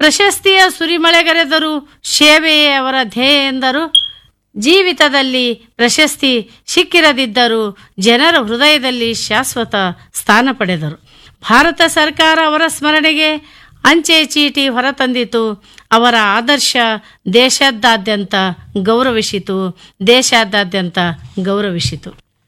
ಪ್ರಶಸ್ತಿಯ ಸುರಿಮಳೆಗರೆದರು ಸೇವೆಯೇ ಅವರ ಧ್ಯೇಯ ಎಂದರು ಜೀವಿತದಲ್ಲಿ ಪ್ರಶಸ್ತಿ ಸಿಕ್ಕಿರದಿದ್ದರೂ ಜನರ ಹೃದಯದಲ್ಲಿ ಶಾಶ್ವತ ಸ್ಥಾನ ಪಡೆದರು ಭಾರತ ಸರ್ಕಾರ ಅವರ ಸ್ಮರಣೆಗೆ ಅಂಚೆ ಚೀಟಿ ಹೊರತಂದಿತು ಅವರ ಆದರ್ಶ ದೇಶದಾದ್ಯಂತ ಗೌರವಿಸಿತು ದೇಶಾದಾದ್ಯಂತ ಗೌರವಿಸಿತು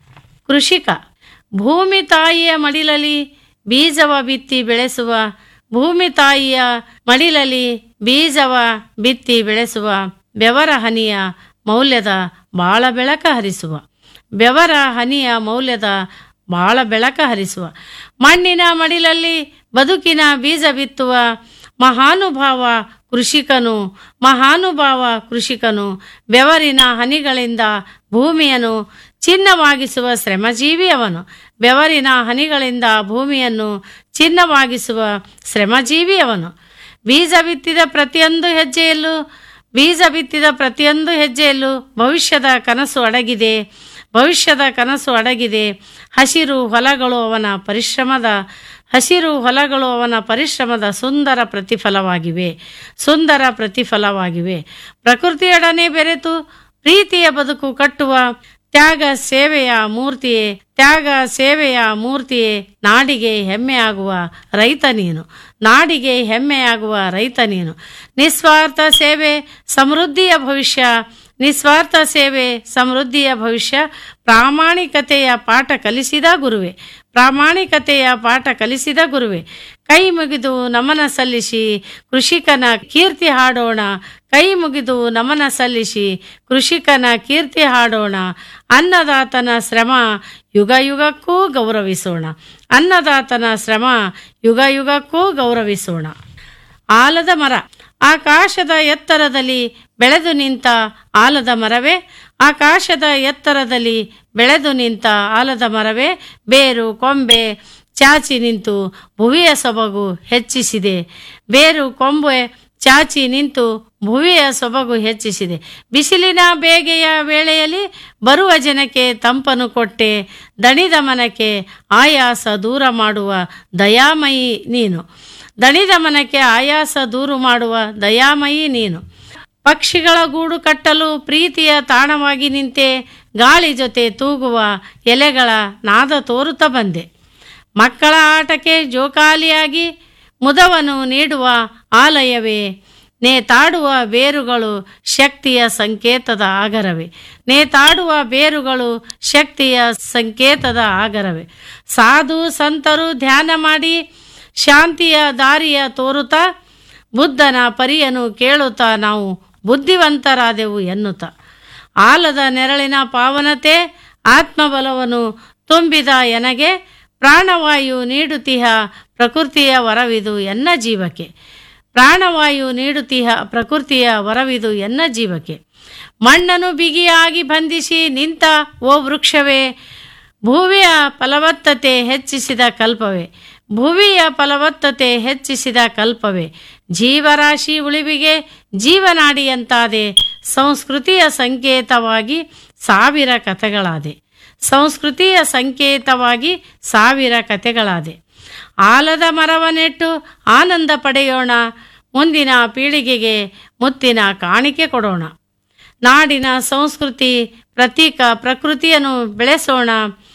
ಕೃಷಿಕ ಭೂಮಿ ತಾಯಿಯ ಮಡಿಲಲ್ಲಿ ಬೀಜವ ಬಿತ್ತಿ ಬೆಳೆಸುವ ಭೂಮಿ ತಾಯಿಯ ಮಡಿಲಲ್ಲಿ ಬೀಜವ ಬಿತ್ತಿ ಬೆಳೆಸುವ ಬೆವರ ಹನಿಯ ಮೌಲ್ಯದ ಬಾಳ ಬೆಳಕ ಹರಿಸುವ ಬೆವರ ಹನಿಯ ಮೌಲ್ಯದ ಬಾಳ ಬೆಳಕ ಹರಿಸುವ ಮಣ್ಣಿನ ಮಡಿಲಲ್ಲಿ ಬದುಕಿನ ಬೀಜ ಬಿತ್ತುವ ಮಹಾನುಭಾವ ಕೃಷಿಕನು ಮಹಾನುಭಾವ ಕೃಷಿಕನು ಬೆವರಿನ ಹನಿಗಳಿಂದ ಭೂಮಿಯನ್ನು ಚಿನ್ನವಾಗಿಸುವ ಶ್ರಮಜೀವಿ ಅವನು ಬೆವರಿನ ಹನಿಗಳಿಂದ ಭೂಮಿಯನ್ನು ಚಿನ್ನವಾಗಿಸುವ ಶ್ರಮಜೀವಿ ಅವನು ಬೀಜ ಬಿತ್ತಿದ ಪ್ರತಿಯೊಂದು ಹೆಜ್ಜೆಯಲ್ಲೂ ಬೀಜ ಬಿತ್ತಿದ ಪ್ರತಿಯೊಂದು ಹೆಜ್ಜೆಯಲ್ಲೂ ಭವಿಷ್ಯದ ಕನಸು ಅಡಗಿದೆ ಭವಿಷ್ಯದ ಕನಸು ಅಡಗಿದೆ ಹಸಿರು ಹೊಲಗಳು ಅವನ ಪರಿಶ್ರಮದ ಹಸಿರು ಹೊಲಗಳು ಅವನ ಪರಿಶ್ರಮದ ಸುಂದರ ಪ್ರತಿಫಲವಾಗಿವೆ ಸುಂದರ ಪ್ರತಿಫಲವಾಗಿವೆ ಪ್ರಕೃತಿಯೊಡನೆ ಬೆರೆತು ಪ್ರೀತಿಯ ಬದುಕು ಕಟ್ಟುವ ತ್ಯಾಗ ಸೇವೆಯ ಮೂರ್ತಿಯೇ ತ್ಯಾಗ ಸೇವೆಯ ಮೂರ್ತಿಯೇ ನಾಡಿಗೆ ಹೆಮ್ಮೆಯಾಗುವ ರೈತ ನೀನು ನಾಡಿಗೆ ಹೆಮ್ಮೆಯಾಗುವ ರೈತ ನೀನು ನಿಸ್ವಾರ್ಥ ಸೇವೆ ಸಮೃದ್ಧಿಯ ಭವಿಷ್ಯ ನಿಸ್ವಾರ್ಥ ಸೇವೆ ಸಮೃದ್ಧಿಯ ಭವಿಷ್ಯ ಪ್ರಾಮಾಣಿಕತೆಯ ಪಾಠ ಕಲಿಸಿದ ಗುರುವೆ ಪ್ರಾಮಾಣಿಕತೆಯ ಪಾಠ ಕಲಿಸಿದ ಗುರುವೆ ಕೈ ಮುಗಿದು ನಮನ ಸಲ್ಲಿಸಿ ಕೃಷಿಕನ ಕೀರ್ತಿ ಹಾಡೋಣ ಕೈ ಮುಗಿದು ನಮನ ಸಲ್ಲಿಸಿ ಕೃಷಿಕನ ಕೀರ್ತಿ ಹಾಡೋಣ ಅನ್ನದಾತನ ಶ್ರಮ ಯುಗ ಯುಗಕ್ಕೂ ಗೌರವಿಸೋಣ ಅನ್ನದಾತನ ಶ್ರಮ ಯುಗ ಯುಗಕ್ಕೂ ಗೌರವಿಸೋಣ ಆಲದ ಮರ ಆಕಾಶದ ಎತ್ತರದಲ್ಲಿ ಬೆಳೆದು ನಿಂತ ಆಲದ ಮರವೇ ಆಕಾಶದ ಎತ್ತರದಲ್ಲಿ ಬೆಳೆದು ನಿಂತ ಆಲದ ಮರವೇ ಬೇರು ಕೊಂಬೆ ಚಾಚಿ ನಿಂತು ಭುವಿಯ ಸೊಬಗು ಹೆಚ್ಚಿಸಿದೆ ಬೇರು ಕೊಂಬೆ ಚಾಚಿ ನಿಂತು ಭುವಿಯ ಸೊಬಗು ಹೆಚ್ಚಿಸಿದೆ ಬಿಸಿಲಿನ ಬೇಗೆಯ ವೇಳೆಯಲ್ಲಿ ಬರುವ ಜನಕ್ಕೆ ತಂಪನು ಕೊಟ್ಟೆ ದಣಿದ ಮನಕ್ಕೆ ಆಯಾಸ ದೂರ ಮಾಡುವ ದಯಾಮಯಿ ನೀನು ದಣಿದ ಮನಕ್ಕೆ ಆಯಾಸ ದೂರು ಮಾಡುವ ದಯಾಮಯಿ ನೀನು ಪಕ್ಷಿಗಳ ಗೂಡು ಕಟ್ಟಲು ಪ್ರೀತಿಯ ತಾಣವಾಗಿ ನಿಂತೆ ಗಾಳಿ ಜೊತೆ ತೂಗುವ ಎಲೆಗಳ ನಾದ ತೋರುತ್ತಾ ಬಂದೆ ಮಕ್ಕಳ ಆಟಕ್ಕೆ ಜೋಕಾಲಿಯಾಗಿ ಮುದವನ್ನು ನೀಡುವ ಆಲಯವೇ ನೇತಾಡುವ ಬೇರುಗಳು ಶಕ್ತಿಯ ಸಂಕೇತದ ಆಗರವೇ ನೇತಾಡುವ ಬೇರುಗಳು ಶಕ್ತಿಯ ಸಂಕೇತದ ಆಗರವೇ ಸಾಧು ಸಂತರು ಧ್ಯಾನ ಮಾಡಿ ಶಾಂತಿಯ ದಾರಿಯ ತೋರುತ್ತಾ ಬುದ್ಧನ ಪರಿಯನು ಕೇಳುತ್ತಾ ನಾವು ಬುದ್ಧಿವಂತರಾದೆವು ಎನ್ನುತ್ತಾ ಆಲದ ನೆರಳಿನ ಪಾವನತೆ ಆತ್ಮಬಲವನ್ನು ತುಂಬಿದ ಎನಗೆ ಪ್ರಾಣವಾಯು ನೀಡುತ್ತಿಹ ಪ್ರಕೃತಿಯ ವರವಿದು ಎನ್ನ ಜೀವಕ್ಕೆ ಪ್ರಾಣವಾಯು ನೀಡುತ್ತಿಹ ಪ್ರಕೃತಿಯ ವರವಿದು ಎನ್ನ ಜೀವಕ್ಕೆ ಮಣ್ಣನ್ನು ಬಿಗಿಯಾಗಿ ಬಂಧಿಸಿ ನಿಂತ ಓ ವೃಕ್ಷವೇ ಭೂಮಿಯ ಫಲವತ್ತತೆ ಹೆಚ್ಚಿಸಿದ ಕಲ್ಪವೇ ಭುವಿಯ ಫಲವತ್ತತೆ ಹೆಚ್ಚಿಸಿದ ಕಲ್ಪವೇ ಜೀವರಾಶಿ ಉಳಿವಿಗೆ ಜೀವನಾಡಿಯಂತಾದೆ ಸಂಸ್ಕೃತಿಯ ಸಂಕೇತವಾಗಿ ಸಾವಿರ ಕಥೆಗಳಾದೆ ಸಂಸ್ಕೃತಿಯ ಸಂಕೇತವಾಗಿ ಸಾವಿರ ಕಥೆಗಳಾದೆ ಆಲದ ಮರವ ನೆಟ್ಟು ಆನಂದ ಪಡೆಯೋಣ ಮುಂದಿನ ಪೀಳಿಗೆಗೆ ಮುತ್ತಿನ ಕಾಣಿಕೆ ಕೊಡೋಣ ನಾಡಿನ ಸಂಸ್ಕೃತಿ ಪ್ರತೀಕ ಪ್ರಕೃತಿಯನ್ನು ಬೆಳೆಸೋಣ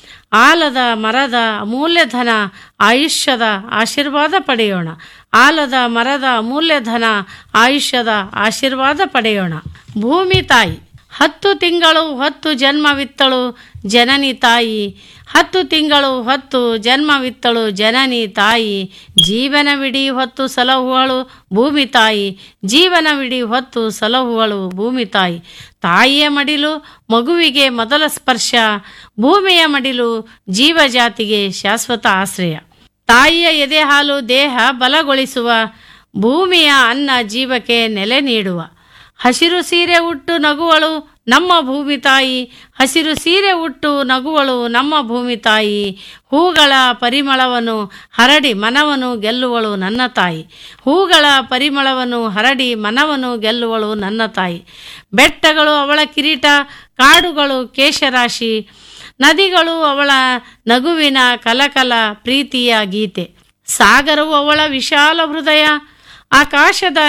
ಆಲದ ಮರದ ಅಮೂಲ್ಯ ಧನ ಆಯುಷ್ಯದ ಆಶೀರ್ವಾದ ಪಡೆಯೋಣ ಆಲದ ಮರದ ಅಮೂಲ್ಯ ಧನ ಆಯುಷ್ಯದ ಆಶೀರ್ವಾದ ಪಡೆಯೋಣ ಭೂಮಿ ತಾಯಿ ಹತ್ತು ತಿಂಗಳು ಹೊತ್ತು ಜನ್ಮವಿತ್ತಳು ಜನನಿ ತಾಯಿ ಹತ್ತು ತಿಂಗಳು ಹೊತ್ತು ಜನ್ಮವಿತ್ತಳು ಜನನಿ ತಾಯಿ ಜೀವನವಿಡೀ ಹೊತ್ತು ಸಲಹುವಳು ಭೂಮಿ ತಾಯಿ ಜೀವನವಿಡೀ ಹೊತ್ತು ಸಲಹುವಳು ಭೂಮಿ ತಾಯಿ ತಾಯಿಯ ಮಡಿಲು ಮಗುವಿಗೆ ಮೊದಲ ಸ್ಪರ್ಶ ಭೂಮಿಯ ಮಡಿಲು ಜೀವಜಾತಿಗೆ ಶಾಶ್ವತ ಆಶ್ರಯ ತಾಯಿಯ ಎದೆ ಹಾಲು ದೇಹ ಬಲಗೊಳಿಸುವ ಭೂಮಿಯ ಅನ್ನ ಜೀವಕ್ಕೆ ನೆಲೆ ನೀಡುವ ಹಸಿರು ಸೀರೆ ಉಟ್ಟು ನಗುವಳು ನಮ್ಮ ಭೂಮಿ ತಾಯಿ ಹಸಿರು ಸೀರೆ ಉಟ್ಟು ನಗುವಳು ನಮ್ಮ ಭೂಮಿ ತಾಯಿ ಹೂಗಳ ಪರಿಮಳವನ್ನು ಹರಡಿ ಮನವನ್ನು ಗೆಲ್ಲುವಳು ನನ್ನ ತಾಯಿ ಹೂಗಳ ಪರಿಮಳವನ್ನು ಹರಡಿ ಮನವನ್ನು ಗೆಲ್ಲುವಳು ನನ್ನ ತಾಯಿ ಬೆಟ್ಟಗಳು ಅವಳ ಕಿರೀಟ ಕಾಡುಗಳು ಕೇಶರಾಶಿ ನದಿಗಳು ಅವಳ ನಗುವಿನ ಕಲಕಲ ಪ್ರೀತಿಯ ಗೀತೆ ಸಾಗರವು ಅವಳ ವಿಶಾಲ ಹೃದಯ ಆಕಾಶದ